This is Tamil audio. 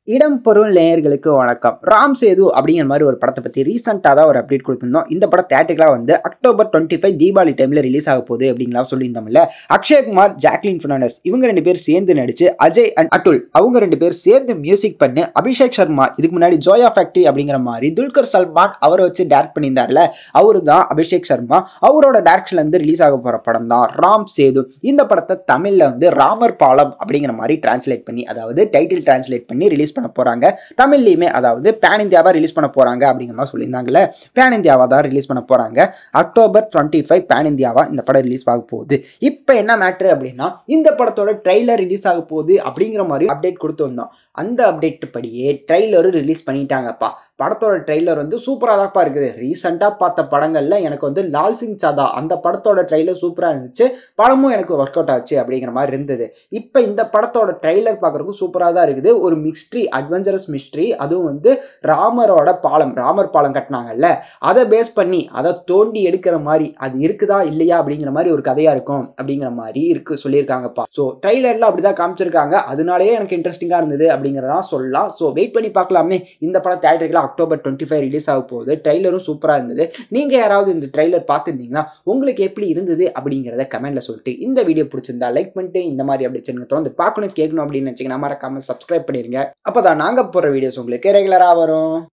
இடம் பொருள் நேயர்களுக்கு வணக்கம் ராம் சேது அப்படிங்கிற மாதிரி ஒரு படத்தை பற்றி ரீசெண்டாக தான் ஒரு அப்டேட் கொடுத்துருந்தோம் இந்த படம் தேட்டருக்குலாம் வந்து அக்டோபர் டுவெண்ட்டி ஃபைவ் தீபாவளி டைமில் ரிலீஸ் ஆக போகுது அப்படிங்கலாம் சொல்லியிருந்தோம்ல அக்ஷய்குமார் ஜாக்லின் ஃபெர்னாண்டஸ் இவங்க ரெண்டு பேர் சேர்ந்து நடிச்சு அஜய் அண்ட் அட்டுல் அவங்க ரெண்டு பேர் சேர்ந்து மியூசிக் பண்ணி அபிஷேக் சர்மா இதுக்கு முன்னாடி ஜோயா ஃபேக்டரி அப்படிங்கிற மாதிரி துல்கர் சல்மான் அவரை வச்சு டேரக்ட் பண்ணியிருந்தார்ல அவரு தான் அபிஷேக் சர்மா அவரோட டேரக்ஷன்ல இருந்து ரிலீஸ் ஆக போகிற படம் தான் ராம் சேது இந்த படத்தை தமிழில் வந்து ராமர் பாலம் அப்படிங்கிற மாதிரி டிரான்ஸ்லேட் பண்ணி அதாவது டைட்டில் டிரான்ஸ்லேட் பண்ணி ரிலீஸ் பண்ண போகிறாங்க தமிழ்லையுமே அதாவது பேன் இந்தியாவாக ரிலீஸ் பண்ண போகிறாங்க அப்படிங்கிற மாதிரி சொல்லியிருந்தாங்கல்ல பேன் இந்தியாவாக தான் ரிலீஸ் பண்ண போகிறாங்க அக்டோபர் டுவெண்ட்டி ஃபைவ் பேன் இந்தியாவாக இந்த படம் ரிலீஸ் ஆக போகுது இப்போ என்ன மேட்ரு அப்படின்னா இந்த படத்தோட ட்ரைலர் ரிலீஸ் ஆக போகுது அப்படிங்கிற மாதிரி அப்டேட் கொடுத்துருந்தோம் அந்த அப்டேட் படியே ட்ரைலரும் ரிலீஸ் பண்ணிட்டாங்கப்பா படத்தோட ட்ரெய்லர் வந்து சூப்பராக தான்ப்பா இருக்குது ரீசெண்டாக பார்த்த படங்களில் எனக்கு வந்து லால் சிங் சாதா அந்த படத்தோட ட்ரெய்லர் சூப்பராக இருந்துச்சு படமும் எனக்கு ஒர்க் அவுட் ஆச்சு அப்படிங்கிற மாதிரி இருந்தது இப்போ இந்த படத்தோட ட்ரெய்லர் பார்க்குறதுக்கு சூப்பராக தான் இருக்குது ஒரு மிஸ்ட்ரி அட்வென்ச்சரஸ் மிஸ்ட்ரி அதுவும் வந்து ராமரோட பாலம் ராமர் பாலம் கட்டினாங்கல்ல அதை பேஸ் பண்ணி அதை தோண்டி எடுக்கிற மாதிரி அது இருக்குதா இல்லையா அப்படிங்கிற மாதிரி ஒரு கதையாக இருக்கும் அப்படிங்கிற மாதிரி இருக்கு சொல்லியிருக்காங்கப்பா ஸோ ட்ரெய்லரில் அப்படி தான் காமிச்சிருக்காங்க அதனாலேயே எனக்கு இன்ட்ரெஸ்டிங்காக இருந்தது அப்படிங்கிறதான் சொல்லலாம் ஸோ வெயிட் பண்ணி பார்க்கலாமே இந்த படம் தேட்டருக்குலாம் அக்டோபர் டுவெண்ட்டி ஃபைவ் ரிலீஸ் ஆக போகுது ட்ரெய்லரும் சூப்பராக இருந்தது நீங்கள் யாராவது இந்த ட்ரெய்லர் பார்த்துருந்தீங்கன்னா உங்களுக்கு எப்படி இருந்தது அப்படிங்கிறத கமெண்ட்டில் சொல்லிட்டு இந்த வீடியோ பிடிச்சிருந்தா லைக் பண்ணிட்டு இந்த மாதிரி அப்படி சேனல் தொடர்ந்து பார்க்கணும் கேட்கணும் அப்படின்னு நினச்சிங்கன்னா மறக்காமல் சப்ஸ்கிரைப் பண்ணிடுங்க அப்போ தான் நாங்கள் போகிற வீடியோஸ் உங்களுக்கு ரெகுலராக வரும்